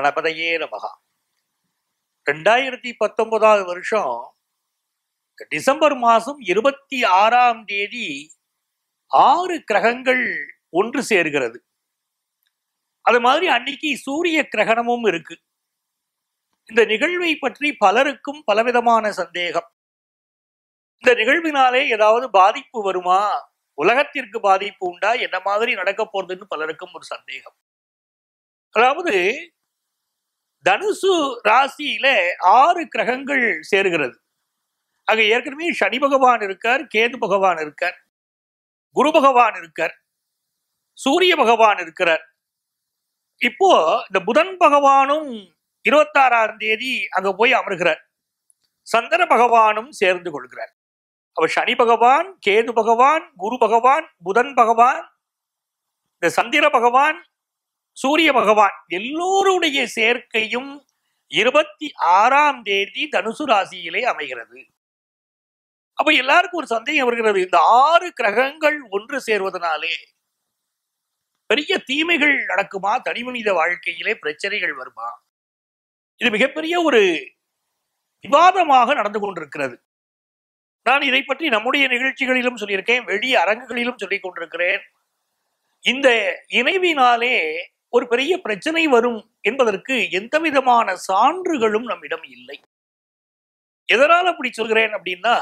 கணபதையே நமகா ரெண்டாயிரத்தி பத்தொன்பதாவது வருஷம் டிசம்பர் மாதம் இருபத்தி ஆறாம் தேதி ஆறு கிரகங்கள் ஒன்று சேர்கிறது அது மாதிரி அன்னைக்கு சூரிய கிரகணமும் இருக்கு இந்த நிகழ்வை பற்றி பலருக்கும் பலவிதமான சந்தேகம் இந்த நிகழ்வினாலே ஏதாவது பாதிப்பு வருமா உலகத்திற்கு பாதிப்பு உண்டா என்ன மாதிரி நடக்க போறதுன்னு பலருக்கும் ஒரு சந்தேகம் அதாவது தனுசு ராசியில ஆறு கிரகங்கள் சேருகிறது அங்க ஏற்கனவே சனி பகவான் இருக்கார் கேது பகவான் இருக்கார் குரு பகவான் இருக்கார் சூரிய பகவான் இருக்கிறார் இப்போ இந்த புதன் பகவானும் இருபத்தாறாம் தேதி அங்க போய் அமர்கிறார் சந்திர பகவானும் சேர்ந்து கொள்கிறார் அப்ப சனி பகவான் கேது பகவான் குரு பகவான் புதன் பகவான் இந்த சந்திர பகவான் சூரிய பகவான் எல்லோருடைய சேர்க்கையும் இருபத்தி ஆறாம் தேதி தனுசு ராசியிலே அமைகிறது அப்ப எல்லாருக்கும் ஒரு சந்தேகம் வருகிறது இந்த ஆறு கிரகங்கள் ஒன்று சேர்வதனாலே பெரிய தீமைகள் நடக்குமா தனிமனித வாழ்க்கையிலே பிரச்சனைகள் வருமா இது மிகப்பெரிய ஒரு விவாதமாக நடந்து கொண்டிருக்கிறது நான் இதை பற்றி நம்முடைய நிகழ்ச்சிகளிலும் சொல்லியிருக்கேன் வெளி அரங்குகளிலும் சொல்லிக் கொண்டிருக்கிறேன் இந்த இணைவினாலே ஒரு பெரிய பிரச்சனை வரும் என்பதற்கு எந்த விதமான சான்றுகளும் நம்மிடம் இல்லை எதனால் அப்படி சொல்கிறேன் அப்படின்னா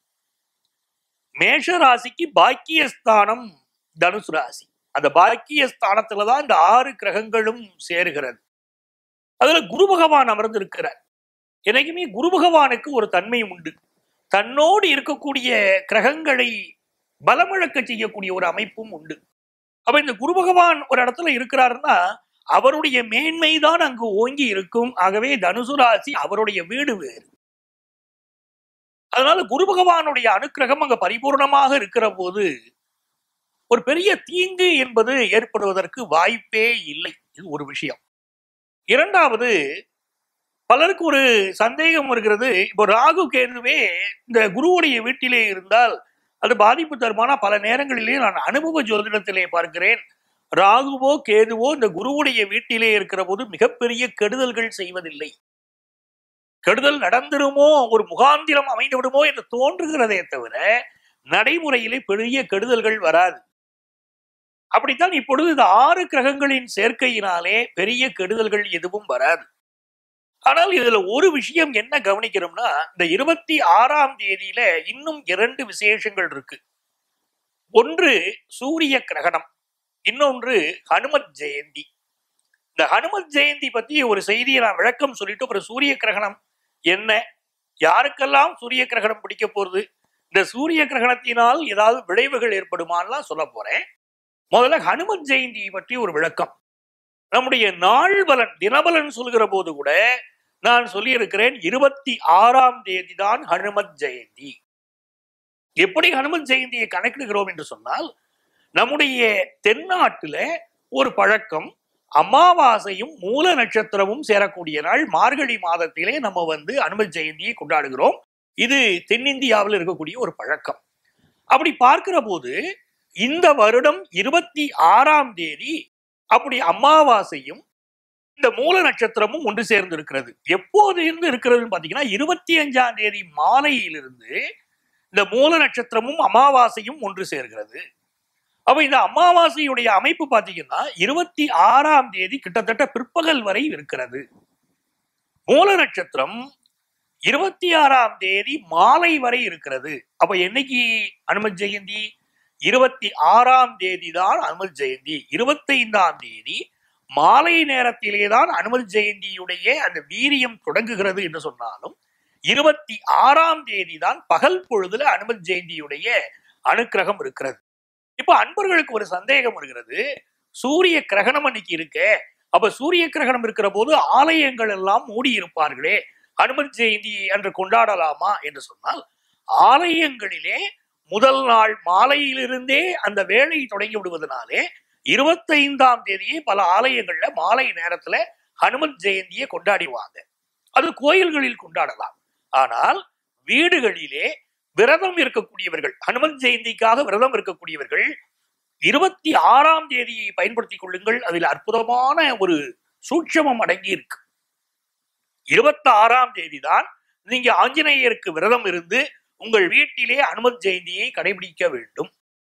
மேஷ ராசிக்கு பாக்கியஸ்தானம் தனுசு ராசி அந்த பாக்கியஸ்தானத்துல தான் இந்த ஆறு கிரகங்களும் சேருகிறது அதுல குரு பகவான் அமர்ந்து இருக்கிறார் என்னைக்குமே குரு பகவானுக்கு ஒரு தன்மை உண்டு தன்னோடு இருக்கக்கூடிய கிரகங்களை பலமிழக்க செய்யக்கூடிய ஒரு அமைப்பும் உண்டு அப்ப இந்த குரு பகவான் ஒரு இடத்துல இருக்கிறாருன்னா அவருடைய மேன்மை தான் அங்கு ஓங்கி இருக்கும் ஆகவே தனுசு ராசி அவருடைய வீடு வேறு அதனால குரு பகவானுடைய அனுக்கிரகம் அங்க பரிபூர்ணமாக இருக்கிற போது ஒரு பெரிய தீங்கு என்பது ஏற்படுவதற்கு வாய்ப்பே இல்லை இது ஒரு விஷயம் இரண்டாவது பலருக்கு ஒரு சந்தேகம் வருகிறது இப்போ ராகு கேதுவே இந்த குருவுடைய வீட்டிலே இருந்தால் அது பாதிப்பு தருமானா பல நேரங்களிலே நான் அனுபவ ஜோதிடத்திலே பார்க்கிறேன் ராகுவோ கேதுவோ இந்த குருவுடைய வீட்டிலே இருக்கிற போது மிகப்பெரிய கெடுதல்கள் செய்வதில்லை கெடுதல் நடந்துருமோ ஒரு முகாந்திரம் அமைந்து விடுமோ என்று தோன்றுகிறதே தவிர நடைமுறையிலே பெரிய கெடுதல்கள் வராது அப்படித்தான் இப்பொழுது இந்த ஆறு கிரகங்களின் சேர்க்கையினாலே பெரிய கெடுதல்கள் எதுவும் வராது ஆனால் இதுல ஒரு விஷயம் என்ன கவனிக்கிறோம்னா இந்த இருபத்தி ஆறாம் தேதியில இன்னும் இரண்டு விசேஷங்கள் இருக்கு ஒன்று சூரிய கிரகணம் இன்னொன்று ஹனுமத் ஜெயந்தி இந்த ஹனுமத் ஜெயந்தி பத்தி ஒரு செய்தியை நான் விளக்கம் சொல்லிட்டு அப்புறம் சூரிய கிரகணம் என்ன யாருக்கெல்லாம் சூரிய கிரகணம் பிடிக்க போறது இந்த சூரிய கிரகணத்தினால் ஏதாவது விளைவுகள் ஏற்படுமான்லாம் சொல்ல போறேன் முதல்ல ஹனுமத் ஜெயந்தி பற்றி ஒரு விளக்கம் நம்முடைய நாள் பலன் தினபலன் சொல்கிற போது கூட நான் சொல்லியிருக்கிறேன் இருபத்தி ஆறாம் தேதி தான் ஹனுமத் ஜெயந்தி எப்படி ஹனுமத் ஜெயந்தியை கணக்கிடுகிறோம் என்று சொன்னால் நம்முடைய தென்னாட்டுல ஒரு பழக்கம் அமாவாசையும் மூல நட்சத்திரமும் சேரக்கூடிய நாள் மார்கழி மாதத்திலே நம்ம வந்து அனுமத் ஜெயந்தியை கொண்டாடுகிறோம் இது தென்னிந்தியாவில் இருக்கக்கூடிய ஒரு பழக்கம் அப்படி பார்க்கிற போது இந்த வருடம் இருபத்தி ஆறாம் தேதி அப்படி அமாவாசையும் இந்த மூல நட்சத்திரமும் ஒன்று சேர்ந்து இருக்கிறது எப்போது இருந்து இருக்கிறதுன்னு பாத்தீங்கன்னா இருபத்தி அஞ்சாம் தேதி மாலையிலிருந்து இந்த மூல நட்சத்திரமும் அமாவாசையும் ஒன்று சேர்கிறது அப்ப இந்த அமாவாசையுடைய அமைப்பு பாத்தீங்கன்னா இருபத்தி ஆறாம் தேதி கிட்டத்தட்ட பிற்பகல் வரை இருக்கிறது மூல நட்சத்திரம் இருபத்தி ஆறாம் தேதி மாலை வரை இருக்கிறது அப்ப என்னைக்கு அனுமத் ஜெயந்தி இருபத்தி ஆறாம் தேதி தான் அனுமத் ஜெயந்தி இருபத்தைந்தாம் தேதி மாலை நேரத்திலே தான் அனுமத் ஜெயந்தியுடைய அந்த வீரியம் தொடங்குகிறது என்று சொன்னாலும் இருபத்தி ஆறாம் தேதி தான் பகல் பொழுதுல அனுமத் ஜெயந்தியுடைய அனுக்கிரகம் இருக்கிறது இப்ப அன்பர்களுக்கு ஒரு சந்தேகம் வருகிறது சூரிய கிரகணம் அன்னைக்கு இருக்க அப்ப சூரிய கிரகணம் இருக்கிற போது ஆலயங்கள் எல்லாம் மூடி இருப்பார்களே அனுமத் ஜெயந்தி அன்று கொண்டாடலாமா என்று சொன்னால் ஆலயங்களிலே முதல் நாள் மாலையிலிருந்தே அந்த வேலை தொடங்கி விடுவதனாலே இருபத்தைந்தாம் தேதியே பல ஆலயங்கள்ல மாலை நேரத்துல ஹனுமத் ஜெயந்தியை கொண்டாடிவாங்க அது கோயில்களில் கொண்டாடலாம் ஆனால் வீடுகளிலே விரதம் இருக்கக்கூடியவர்கள் ஹனுமத் ஜெயந்திக்காக விரதம் இருக்கக்கூடியவர்கள் இருபத்தி ஆறாம் தேதியை பயன்படுத்திக் கொள்ளுங்கள் அதில் அற்புதமான ஒரு சூட்சமம் அடங்கி இருக்கு இருபத்தி ஆறாம் தேதி தான் நீங்க ஆஞ்சநேயருக்கு விரதம் இருந்து உங்கள் வீட்டிலே அனுமத் ஜெயந்தியை கடைபிடிக்க வேண்டும்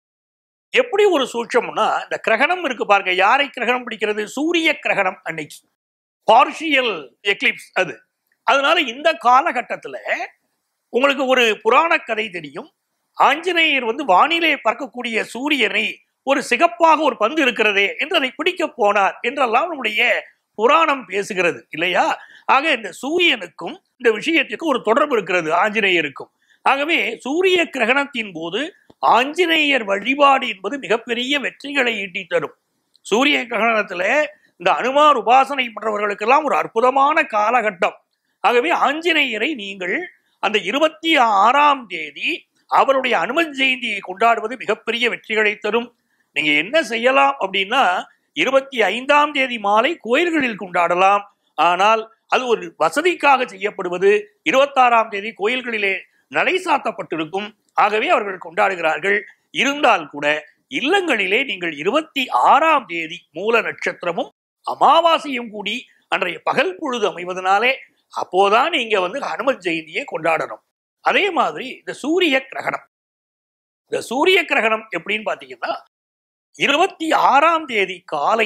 எப்படி ஒரு சூட்சம்னா இந்த கிரகணம் இருக்கு பாருங்க யாரை கிரகணம் பிடிக்கிறது சூரிய கிரகணம் அன்னைக்கு பார்ஷியல் எக்லிப்ஸ் அது அதனால இந்த காலகட்டத்துல உங்களுக்கு ஒரு புராண கதை தெரியும் ஆஞ்சநேயர் வந்து வானிலே பறக்கக்கூடிய சூரியனை ஒரு சிகப்பாக ஒரு பந்து இருக்கிறதே என்று அதை பிடிக்க போனார் என்றெல்லாம் நம்முடைய புராணம் பேசுகிறது இல்லையா ஆக இந்த சூரியனுக்கும் இந்த விஷயத்திற்கும் ஒரு தொடர்பு இருக்கிறது ஆஞ்சநேயருக்கும் ஆகவே சூரிய கிரகணத்தின் போது ஆஞ்சநேயர் வழிபாடு என்பது மிகப்பெரிய வெற்றிகளை ஈட்டி தரும் சூரிய கிரகணத்துல இந்த அனுமார் உபாசனை பண்றவர்களுக்கெல்லாம் ஒரு அற்புதமான காலகட்டம் ஆகவே ஆஞ்சநேயரை நீங்கள் அந்த இருபத்தி ஆறாம் தேதி அவருடைய அனுமன் ஜெயந்தியை கொண்டாடுவது மிகப்பெரிய வெற்றிகளை தரும் நீங்க என்ன செய்யலாம் அப்படின்னா இருபத்தி ஐந்தாம் தேதி மாலை கோயில்களில் கொண்டாடலாம் ஆனால் அது ஒரு வசதிக்காக செய்யப்படுவது இருபத்தாறாம் தேதி கோயில்களிலே நடை சாத்தப்பட்டிருக்கும் ஆகவே அவர்கள் கொண்டாடுகிறார்கள் இருந்தால் கூட இல்லங்களிலே நீங்கள் இருபத்தி ஆறாம் தேதி மூல நட்சத்திரமும் அமாவாசையும் கூடி அன்றைய பகல் பொழுது அமைவதனாலே அப்போதான் நீங்க வந்து ஹனுமத் ஜெயந்தியை கொண்டாடணும் அதே மாதிரி இந்த சூரிய கிரகணம் இந்த சூரிய கிரகணம் எப்படின்னு பாத்தீங்கன்னா இருபத்தி ஆறாம் தேதி காலை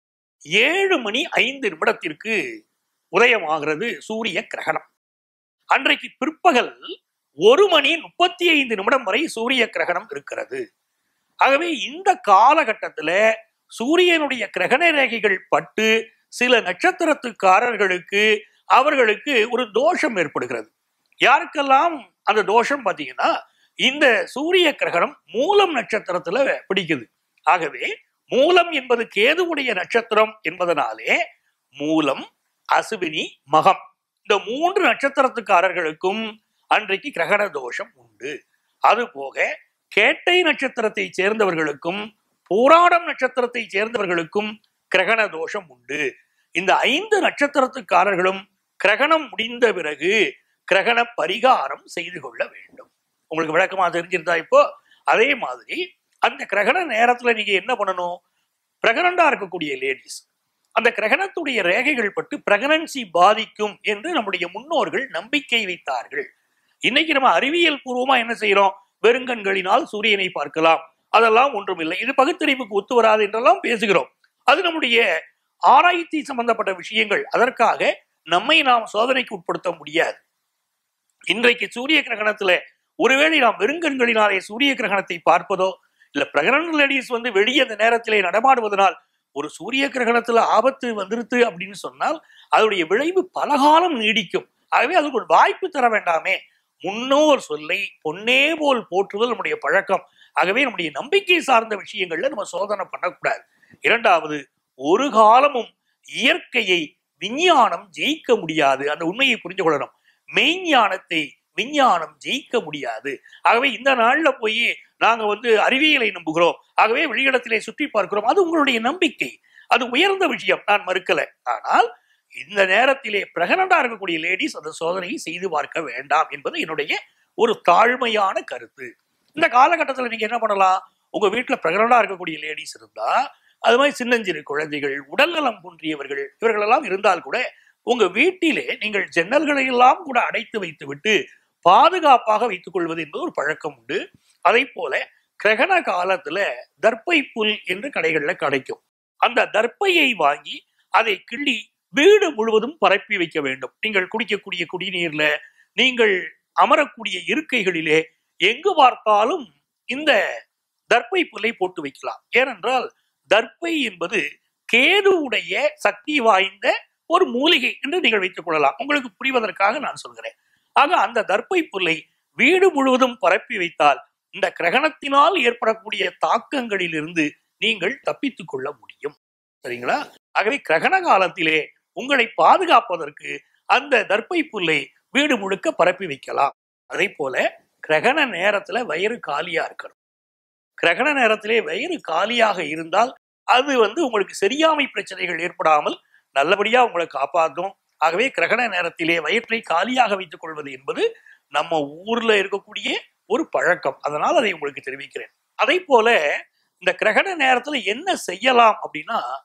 ஏழு மணி ஐந்து நிமிடத்திற்கு உதயமாகிறது சூரிய கிரகணம் அன்றைக்கு பிற்பகல் ஒரு மணி முப்பத்தி ஐந்து நிமிடம் வரை சூரிய கிரகணம் இருக்கிறது ஆகவே இந்த காலகட்டத்துல சூரியனுடைய கிரகண ரேகைகள் பட்டு சில நட்சத்திரத்துக்காரர்களுக்கு அவர்களுக்கு ஒரு தோஷம் ஏற்படுகிறது யாருக்கெல்லாம் அந்த தோஷம் பார்த்தீங்கன்னா இந்த சூரிய கிரகணம் மூலம் நட்சத்திரத்துல பிடிக்குது ஆகவே மூலம் என்பது கேதுவுடைய நட்சத்திரம் என்பதனாலே மூலம் அசுவினி மகம் இந்த மூன்று நட்சத்திரத்துக்காரர்களுக்கும் அன்றைக்கு கிரகண தோஷம் உண்டு அது போக கேட்டை நட்சத்திரத்தை சேர்ந்தவர்களுக்கும் போராடம் நட்சத்திரத்தை சேர்ந்தவர்களுக்கும் கிரகண தோஷம் உண்டு இந்த ஐந்து நட்சத்திரத்துக்காரர்களும் கிரகணம் முடிந்த பிறகு கிரகண பரிகாரம் செய்து கொள்ள வேண்டும் உங்களுக்கு விளக்கமா தெரிஞ்சிருந்தா இப்போ அதே மாதிரி அந்த கிரகண நேரத்துல நீங்க என்ன பண்ணணும் பிரெகனண்டா இருக்கக்கூடிய லேடிஸ் அந்த கிரகணத்துடைய ரேகைகள் பட்டு பிரெகனன்சி பாதிக்கும் என்று நம்முடைய முன்னோர்கள் நம்பிக்கை வைத்தார்கள் இன்னைக்கு நம்ம அறிவியல் பூர்வமா என்ன செய்யறோம் வெறுங்கண்களினால் சூரியனை பார்க்கலாம் அதெல்லாம் ஒன்றுமில்லை இது பகுத்தறிவுக்கு ஒத்து வராது என்றெல்லாம் பேசுகிறோம் அது நம்முடைய ஆராய்ச்சி சம்பந்தப்பட்ட விஷயங்கள் அதற்காக நம்மை நாம் சோதனைக்கு உட்படுத்த முடியாது இன்றைக்கு சூரிய கிரகணத்துல ஒருவேளை நாம் வெறுங்கண்களினாலே சூரிய கிரகணத்தை பார்ப்பதோ இல்ல பிரகரண லேடிஸ் வந்து வெளியே அந்த நேரத்திலே நடமாடுவதனால் ஒரு சூரிய கிரகணத்துல ஆபத்து வந்துருது அப்படின்னு சொன்னால் அதனுடைய விளைவு பலகாலம் நீடிக்கும் ஆகவே அதுக்கு ஒரு வாய்ப்பு தர வேண்டாமே முன்னோர் சொல்லை பொன்னே போல் போற்றுதல் நம்முடைய பழக்கம் ஆகவே நம்முடைய நம்பிக்கை சார்ந்த விஷயங்கள்ல நம்ம சோதனை பண்ணக்கூடாது இரண்டாவது ஒரு காலமும் இயற்கையை விஞ்ஞானம் ஜெயிக்க முடியாது அந்த உண்மையை புரிந்து கொள்ளணும் மெய்ஞானத்தை விஞ்ஞானம் ஜெயிக்க முடியாது ஆகவே இந்த நாள்ல போய் நாங்க வந்து அறிவியலை நம்புகிறோம் ஆகவே வெளியிடத்திலே சுற்றி பார்க்கிறோம் அது உங்களுடைய நம்பிக்கை அது உயர்ந்த விஷயம் நான் மறுக்கல ஆனால் இந்த நேரத்திலே பிரகனண்டா இருக்கக்கூடிய லேடிஸ் அந்த சோதனையை செய்து பார்க்க வேண்டாம் என்பது என்னுடைய ஒரு தாழ்மையான கருத்து இந்த காலகட்டத்தில் நீங்க என்ன பண்ணலாம் உங்க வீட்டுல பிரகனண்டா இருக்கக்கூடிய லேடிஸ் இருந்தா அது மாதிரி சின்னஞ்சிறு குழந்தைகள் உடல்நலம் குன்றியவர்கள் இவர்களெல்லாம் இருந்தால் கூட உங்க வீட்டிலே நீங்கள் ஜன்னல்களை எல்லாம் கூட அடைத்து வைத்து விட்டு பாதுகாப்பாக வைத்துக் கொள்வது என்பது ஒரு பழக்கம் உண்டு அதை போல கிரகண காலத்துல தர்ப்பை புல் என்று கடைகள்ல கிடைக்கும் அந்த தர்ப்பையை வாங்கி அதை கிள்ளி வீடு முழுவதும் பரப்பி வைக்க வேண்டும் நீங்கள் குடிக்கக்கூடிய குடிநீர்ல நீங்கள் அமரக்கூடிய இருக்கைகளிலே எங்கு பார்த்தாலும் இந்த தர்ப்பை புல்லை போட்டு வைக்கலாம் ஏனென்றால் தர்ப்பை என்பது கேதுவுடைய சக்தி வாய்ந்த ஒரு மூலிகை என்று நீங்கள் வைத்துக் கொள்ளலாம் உங்களுக்கு புரிவதற்காக நான் சொல்கிறேன் ஆக அந்த தர்ப்பை புல்லை வீடு முழுவதும் பரப்பி வைத்தால் இந்த கிரகணத்தினால் ஏற்படக்கூடிய தாக்கங்களிலிருந்து நீங்கள் தப்பித்துக் கொள்ள முடியும் சரிங்களா ஆகவே கிரகண காலத்திலே உங்களை பாதுகாப்பதற்கு அந்த தர்ப்பை புல்லை வீடு முழுக்க பரப்பி வைக்கலாம் அதே போல கிரகண நேரத்துல வயிறு காலியா இருக்கணும் கிரகண நேரத்திலே வயிறு காலியாக இருந்தால் அது வந்து உங்களுக்கு சரியாமை பிரச்சனைகள் ஏற்படாமல் நல்லபடியா உங்களை காப்பாற்றும் ஆகவே கிரகண நேரத்திலே வயிற்றை காலியாக வைத்துக் கொள்வது என்பது நம்ம ஊர்ல இருக்கக்கூடிய ஒரு பழக்கம் அதனால் அதை உங்களுக்கு தெரிவிக்கிறேன் அதே போல இந்த கிரகண நேரத்துல என்ன செய்யலாம் அப்படின்னா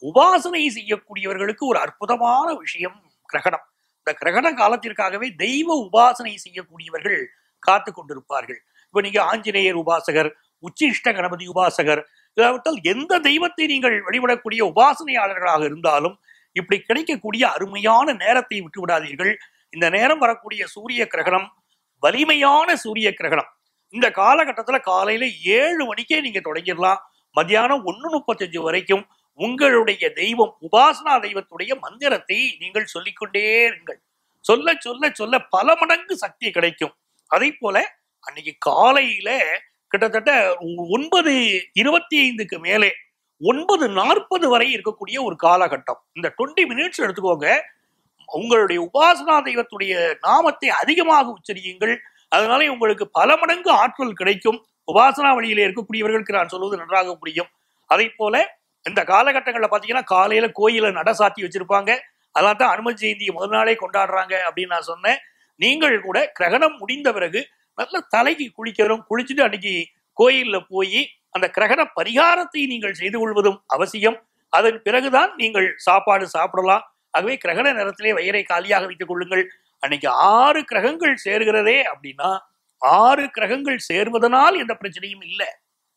உபாசனை செய்யக்கூடியவர்களுக்கு ஒரு அற்புதமான விஷயம் கிரகணம் இந்த கிரகண காலத்திற்காகவே தெய்வ உபாசனை செய்யக்கூடியவர்கள் காத்து கொண்டிருப்பார்கள் இப்ப நீங்க ஆஞ்சநேயர் உபாசகர் உச்சிஷ்ட கணபதி உபாசகர் இல்லாவிட்டால் எந்த தெய்வத்தை நீங்கள் வழிபடக்கூடிய உபாசனையாளர்களாக இருந்தாலும் இப்படி கிடைக்கக்கூடிய அருமையான நேரத்தை விட்டு விடாதீர்கள் இந்த நேரம் வரக்கூடிய சூரிய கிரகணம் வலிமையான சூரிய கிரகணம் இந்த காலகட்டத்துல காலையில ஏழு மணிக்கே நீங்க தொடங்கிடலாம் மத்தியானம் ஒண்ணு முப்பத்தஞ்சு வரைக்கும் உங்களுடைய தெய்வம் உபாசனா தெய்வத்துடைய மந்திரத்தை நீங்கள் சொல்லிக்கொண்டே இருங்கள் சொல்ல சொல்ல சொல்ல பல மடங்கு சக்தி கிடைக்கும் அதே போல அன்னைக்கு காலையில கிட்டத்தட்ட ஒன்பது இருபத்தி ஐந்துக்கு மேலே ஒன்பது நாற்பது வரை இருக்கக்கூடிய ஒரு காலகட்டம் இந்த டுவெண்ட்டி மினிட்ஸ் எடுத்துக்கோங்க உங்களுடைய உபாசனா தெய்வத்துடைய நாமத்தை அதிகமாக உச்சரியுங்கள் அதனால உங்களுக்கு பல மடங்கு ஆற்றல் கிடைக்கும் உபாசனா வழியில இருக்கக்கூடியவர்களுக்கு நான் சொல்வது நன்றாக புரியும் அதே போல இந்த காலகட்டங்களில் பார்த்தீங்கன்னா காலையில கோயில நட சாத்தி வச்சிருப்பாங்க அதெல்லாம் தான் அனுமதி ஜெயந்தி முதல் நாளே கொண்டாடுறாங்க அப்படின்னு நான் சொன்னேன் நீங்கள் கூட கிரகணம் முடிந்த பிறகு நல்ல தலைக்கு குளிக்கிறோம் குளிச்சுட்டு அன்னைக்கு கோயில்ல போய் அந்த கிரகண பரிகாரத்தை நீங்கள் செய்து கொள்வதும் அவசியம் அதன் பிறகுதான் நீங்கள் சாப்பாடு சாப்பிடலாம் ஆகவே கிரகண நேரத்திலே வயிறை காலியாக வைத்துக் கொள்ளுங்கள் அன்னைக்கு ஆறு கிரகங்கள் சேர்கிறதே அப்படின்னா ஆறு கிரகங்கள் சேர்வதனால் எந்த பிரச்சனையும் இல்லை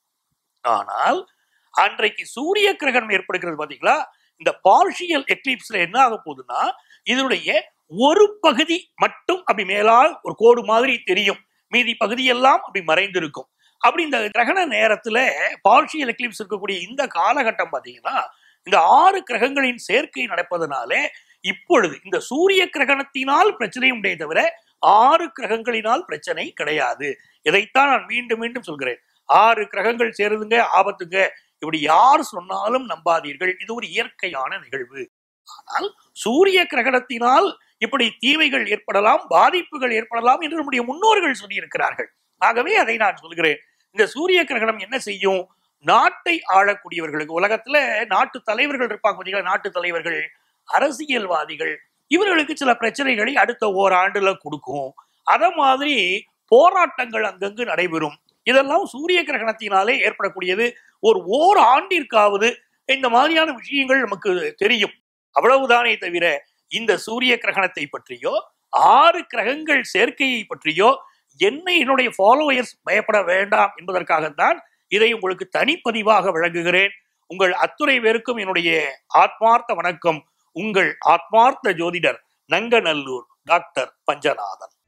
ஆனால் அன்றைக்கு சூரிய கிரகணம் ஏற்படுகிறது பாத்தீங்களா இந்த பார்ஷியல் எக்லிப்ஸ்ல என்ன ஆக போகுதுன்னா இதனுடைய ஒரு பகுதி மட்டும் அப்படி மேலால் ஒரு கோடு மாதிரி தெரியும் மீதி பகுதியெல்லாம் அப்படி மறைந்திருக்கும் அப்படி இந்த கிரகண நேரத்துல பார்ஷியல் எக்லிப்ஸ் இருக்கக்கூடிய இந்த காலகட்டம் பாத்தீங்கன்னா இந்த ஆறு கிரகங்களின் சேர்க்கை நடப்பதனாலே இப்பொழுது இந்த சூரிய கிரகணத்தினால் பிரச்சனை உண்டே தவிர ஆறு கிரகங்களினால் பிரச்சனை கிடையாது இதைத்தான் நான் மீண்டும் மீண்டும் சொல்கிறேன் ஆறு கிரகங்கள் சேருதுங்க ஆபத்துங்க இப்படி யார் சொன்னாலும் நம்பாதீர்கள் இது ஒரு இயற்கையான நிகழ்வு ஆனால் சூரிய கிரகணத்தினால் இப்படி தீமைகள் ஏற்படலாம் பாதிப்புகள் ஏற்படலாம் என்று நம்முடைய முன்னோர்கள் சொல்லியிருக்கிறார்கள் ஆகவே அதை நான் சொல்கிறேன் இந்த சூரிய கிரகணம் என்ன செய்யும் நாட்டை ஆளக்கூடியவர்களுக்கு உலகத்துல நாட்டு தலைவர்கள் இருப்பாங்க பார்த்தீங்களா நாட்டு தலைவர்கள் அரசியல்வாதிகள் இவர்களுக்கு சில பிரச்சனைகளை அடுத்த ஓராண்டுல கொடுக்கும் அத மாதிரி போராட்டங்கள் அங்கங்கு நடைபெறும் இதெல்லாம் சூரிய கிரகணத்தினாலே ஏற்படக்கூடியது ஒரு ஓர் ஆண்டிற்காவது இந்த மாதிரியான விஷயங்கள் நமக்கு தெரியும் அவ்வளவுதானே தவிர இந்த சூரிய கிரகணத்தை பற்றியோ ஆறு கிரகங்கள் சேர்க்கையை பற்றியோ என்ன என்னுடைய ஃபாலோவர்ஸ் பயப்பட வேண்டாம் என்பதற்காகத்தான் இதை உங்களுக்கு தனிப்பதிவாக வழங்குகிறேன் உங்கள் அத்துறை பேருக்கும் என்னுடைய ஆத்மார்த்த வணக்கம் உங்கள் ஆத்மார்த்த ஜோதிடர் நங்கநல்லூர் டாக்டர் பஞ்சநாதன்